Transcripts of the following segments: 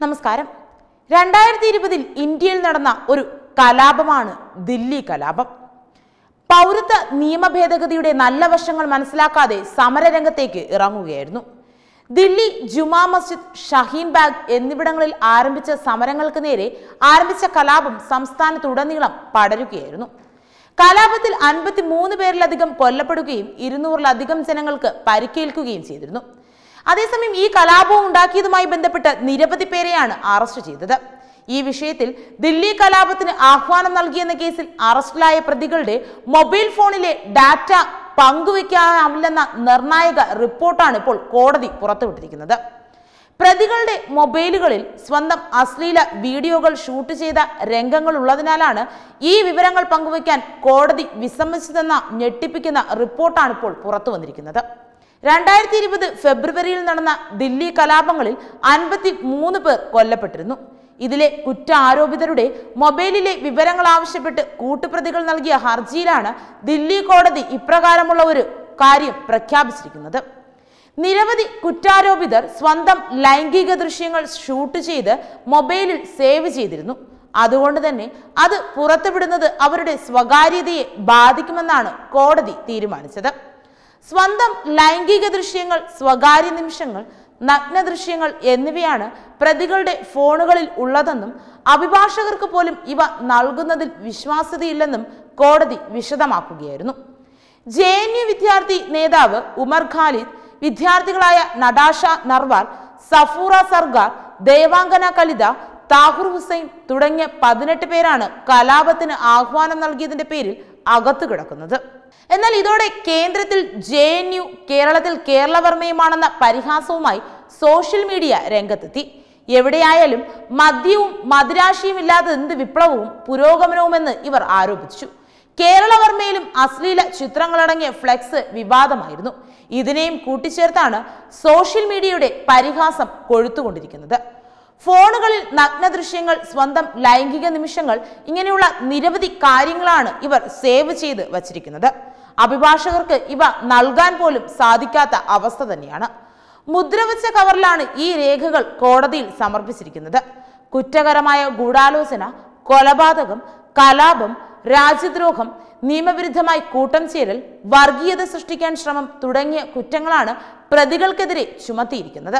നമസ്കാരം രണ്ടായിരത്തി ഇരുപതിൽ ഇന്ത്യയിൽ നടന്ന ഒരു കലാപമാണ് ദില്ലി കലാപം പൗരത്വ നിയമ ഭേദഗതിയുടെ നല്ല വശങ്ങൾ മനസ്സിലാക്കാതെ സമരരംഗത്തേക്ക് ഇറങ്ങുകയായിരുന്നു ദില്ലി ജുമാ മസ്ജിദ് ഷഹീൻ ബാഗ് എന്നിവിടങ്ങളിൽ ആരംഭിച്ച സമരങ്ങൾക്ക് നേരെ ആരംഭിച്ച കലാപം സംസ്ഥാനത്തുടനീളം പടരുകയായിരുന്നു കലാപത്തിൽ അൻപത്തി മൂന്ന് പേരിലധികം കൊല്ലപ്പെടുകയും ഇരുന്നൂറിലധികം ജനങ്ങൾക്ക് പരിക്കേൽക്കുകയും ചെയ്തിരുന്നു അതേസമയം ഈ കലാപവും ഉണ്ടാക്കിയതുമായി ബന്ധപ്പെട്ട് നിരവധി പേരെയാണ് അറസ്റ്റ് ചെയ്തത് ഈ വിഷയത്തിൽ ദില്ലി കലാപത്തിന് ആഹ്വാനം നൽകിയെന്ന കേസിൽ അറസ്റ്റിലായ പ്രതികളുടെ മൊബൈൽ ഫോണിലെ ഡാറ്റ പങ്കുവയ്ക്കാനാവില്ലെന്ന നിർണായക റിപ്പോർട്ടാണ് ഇപ്പോൾ കോടതി പുറത്തുവിട്ടിരിക്കുന്നത് പ്രതികളുടെ മൊബൈലുകളിൽ സ്വന്തം അശ്ലീല വീഡിയോകൾ ഷൂട്ട് ചെയ്ത രംഗങ്ങൾ ഉള്ളതിനാലാണ് ഈ വിവരങ്ങൾ പങ്കുവയ്ക്കാൻ കോടതി വിസമ്മതിച്ചതെന്ന ഞെട്ടിപ്പിക്കുന്ന റിപ്പോർട്ടാണ് ഇപ്പോൾ പുറത്തു വന്നിരിക്കുന്നത് രണ്ടായിരത്തി ഇരുപത് ഫെബ്രുവരിയിൽ നടന്ന ദില്ലി കലാപങ്ങളിൽ അൻപത്തി മൂന്ന് പേർ കൊല്ലപ്പെട്ടിരുന്നു ഇതിലെ കുറ്റ ആരോപിതരുടെ മൊബൈലിലെ വിവരങ്ങൾ ആവശ്യപ്പെട്ട് കൂട്ടുപ്രതികൾ നൽകിയ ഹർജിയിലാണ് ദില്ലി കോടതി ഇപ്രകാരമുള്ള ഒരു കാര്യം പ്രഖ്യാപിച്ചിരിക്കുന്നത് നിരവധി കുറ്റാരോപിതർ സ്വന്തം ലൈംഗിക ദൃശ്യങ്ങൾ ഷൂട്ട് ചെയ്ത് മൊബൈലിൽ സേവ് ചെയ്തിരുന്നു അതുകൊണ്ട് തന്നെ അത് പുറത്തുവിടുന്നത് അവരുടെ സ്വകാര്യതയെ ബാധിക്കുമെന്നാണ് കോടതി തീരുമാനിച്ചത് സ്വന്തം ലൈംഗിക ദൃശ്യങ്ങൾ സ്വകാര്യ നിമിഷങ്ങൾ നഗ്ന ദൃശ്യങ്ങൾ എന്നിവയാണ് പ്രതികളുടെ ഫോണുകളിൽ ഉള്ളതെന്നും അഭിഭാഷകർക്ക് പോലും ഇവ നൽകുന്നതിൽ വിശ്വാസ്യതയില്ലെന്നും കോടതി വിശദമാക്കുകയായിരുന്നു ജെ എൻ യു വിദ്യാർത്ഥി നേതാവ് ഉമർ ഖാലിദ് വിദ്യാർത്ഥികളായ നടാഷ നർവാൽ സഫൂറ സർഗാർ ദേവാംഗന കലിത താഹുർ ഹുസൈൻ തുടങ്ങിയ പതിനെട്ട് പേരാണ് കലാപത്തിന് ആഹ്വാനം നൽകിയതിന്റെ പേരിൽ അകത്തു കിടക്കുന്നത് എന്നാൽ ഇതോടെ കേന്ദ്രത്തിൽ ജെ എൻ യു കേരളത്തിൽ കേരളവർമ്മയുമാണെന്ന പരിഹാസവുമായി സോഷ്യൽ മീഡിയ രംഗത്തെത്തി എവിടെയായാലും മദ്യവും മദിരാശിയും ഇല്ലാത്ത എന്ത് വിപ്ലവവും പുരോഗമനവുമെന്ന് ഇവർ ആരോപിച്ചു കേരളവർമ്മയിലും അശ്ലീല ചിത്രങ്ങളടങ്ങിയ ഫ്ലെക്സ് വിവാദമായിരുന്നു ഇതിനെയും കൂട്ടിച്ചേർത്താണ് സോഷ്യൽ മീഡിയയുടെ പരിഹാസം കൊഴുത്തുകൊണ്ടിരിക്കുന്നത് ഫോണുകളിൽ നഗ്ന ദൃശ്യങ്ങൾ സ്വന്തം ലൈംഗിക നിമിഷങ്ങൾ ഇങ്ങനെയുള്ള നിരവധി കാര്യങ്ങളാണ് ഇവർ സേവ് ചെയ്ത് വച്ചിരിക്കുന്നത് അഭിഭാഷകർക്ക് ഇവ നൽകാൻ പോലും സാധിക്കാത്ത അവസ്ഥ തന്നെയാണ് മുദ്രവച്ച കവറിലാണ് ഈ രേഖകൾ കോടതിയിൽ സമർപ്പിച്ചിരിക്കുന്നത് കുറ്റകരമായ ഗൂഢാലോചന കൊലപാതകം കലാപം രാജ്യദ്രോഹം നിയമവിരുദ്ധമായി കൂട്ടം ചേരൽ വർഗീയത സൃഷ്ടിക്കാൻ ശ്രമം തുടങ്ങിയ കുറ്റങ്ങളാണ് പ്രതികൾക്കെതിരെ ചുമത്തിയിരിക്കുന്നത്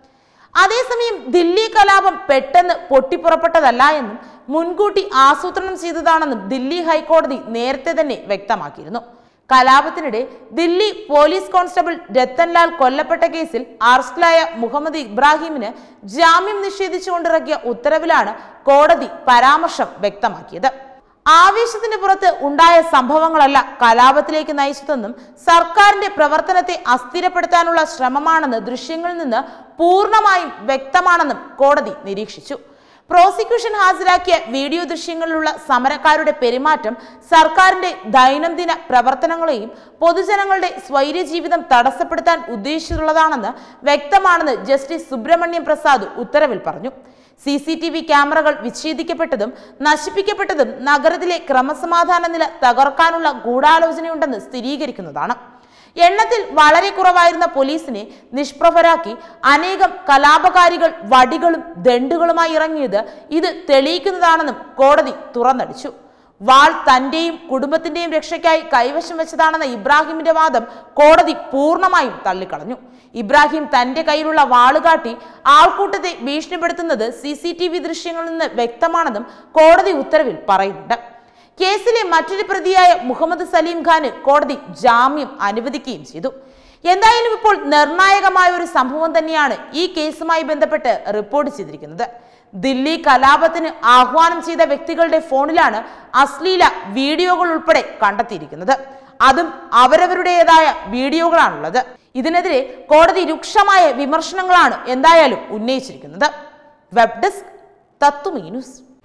അതേസമയം ദില്ലി കലാപം പെട്ടെന്ന് പൊട്ടിപ്പുറപ്പെട്ടതല്ല എന്നും മുൻകൂട്ടി ആസൂത്രണം ചെയ്തതാണെന്നും ദില്ലി ഹൈക്കോടതി നേരത്തെ തന്നെ വ്യക്തമാക്കിയിരുന്നു കലാപത്തിനിടെ ദില്ലി പോലീസ് കോൺസ്റ്റബിൾ രത്തൻലാൽ കൊല്ലപ്പെട്ട കേസിൽ അറസ്റ്റിലായ മുഹമ്മദ് ഇബ്രാഹിമിന് ജാമ്യം നിഷേധിച്ചുകൊണ്ടിറക്കിയ ഉത്തരവിലാണ് കോടതി പരാമർശം വ്യക്തമാക്കിയത് ആവേശത്തിന് പുറത്ത് ഉണ്ടായ സംഭവങ്ങളല്ല കലാപത്തിലേക്ക് നയിച്ചതെന്നും സർക്കാരിന്റെ പ്രവർത്തനത്തെ അസ്ഥിരപ്പെടുത്താനുള്ള ശ്രമമാണെന്ന് ദൃശ്യങ്ങളിൽ നിന്ന് പൂർണ്ണമായും വ്യക്തമാണെന്നും കോടതി നിരീക്ഷിച്ചു പ്രോസിക്യൂഷൻ ഹാജരാക്കിയ വീഡിയോ ദൃശ്യങ്ങളിലുള്ള സമരക്കാരുടെ പെരുമാറ്റം സർക്കാരിന്റെ ദൈനംദിന പ്രവർത്തനങ്ങളെയും പൊതുജനങ്ങളുടെ സ്വൈര്യജീവിതം തടസ്സപ്പെടുത്താൻ ഉദ്ദേശിച്ചുള്ളതാണെന്ന് വ്യക്തമാണെന്ന് ജസ്റ്റിസ് സുബ്രഹ്മണ്യം പ്രസാദ് ഉത്തരവിൽ പറഞ്ഞു സി സി ടി വി ക്യാമറകൾ വിച്ഛേദിക്കപ്പെട്ടതും നശിപ്പിക്കപ്പെട്ടതും നഗരത്തിലെ ക്രമസമാധാന നില തകർക്കാനുള്ള ഗൂഢാലോചനയുണ്ടെന്ന് സ്ഥിരീകരിക്കുന്നതാണ് എണ്ണത്തിൽ വളരെ കുറവായിരുന്ന പോലീസിനെ നിഷ്പ്രഭരാക്കി അനേകം കലാപകാരികൾ വടികളും ദണ്ടുകളുമായി ഇറങ്ങിയത് ഇത് തെളിയിക്കുന്നതാണെന്നും കോടതി തുറന്നടിച്ചു വാൾ തന്റെയും കുടുംബത്തിന്റെയും രക്ഷയ്ക്കായി കൈവശം വെച്ചതാണെന്ന ഇബ്രാഹിമിന്റെ വാദം കോടതി പൂർണ്ണമായും തള്ളിക്കളഞ്ഞു ഇബ്രാഹിം തന്റെ കയ്യിലുള്ള വാള് കാട്ടി ആൾക്കൂട്ടത്തെ ഭീഷണിപ്പെടുത്തുന്നത് സി സി ടി വി ദൃശ്യങ്ങളിൽ നിന്ന് വ്യക്തമാണെന്നും കോടതി ഉത്തരവിൽ പറയുന്നുണ്ട് കേസിലെ മറ്റൊരു പ്രതിയായ മുഹമ്മദ് സലീം ഖാന് കോടതി ജാമ്യം അനുവദിക്കുകയും ചെയ്തു എന്തായാലും ഇപ്പോൾ നിർണായകമായ ഒരു സംഭവം തന്നെയാണ് ഈ കേസുമായി ബന്ധപ്പെട്ട് റിപ്പോർട്ട് ചെയ്തിരിക്കുന്നത് ദില്ലി കലാപത്തിന് ആഹ്വാനം ചെയ്ത വ്യക്തികളുടെ ഫോണിലാണ് അശ്ലീല വീഡിയോകൾ ഉൾപ്പെടെ കണ്ടെത്തിയിരിക്കുന്നത് അതും അവരവരുടേതായ വീഡിയോകളാണുള്ളത് ഇതിനെതിരെ കോടതി രൂക്ഷമായ വിമർശനങ്ങളാണ് എന്തായാലും ഉന്നയിച്ചിരിക്കുന്നത് വെബ് ഡെസ്ക് തത്വമീ ന്യൂസ്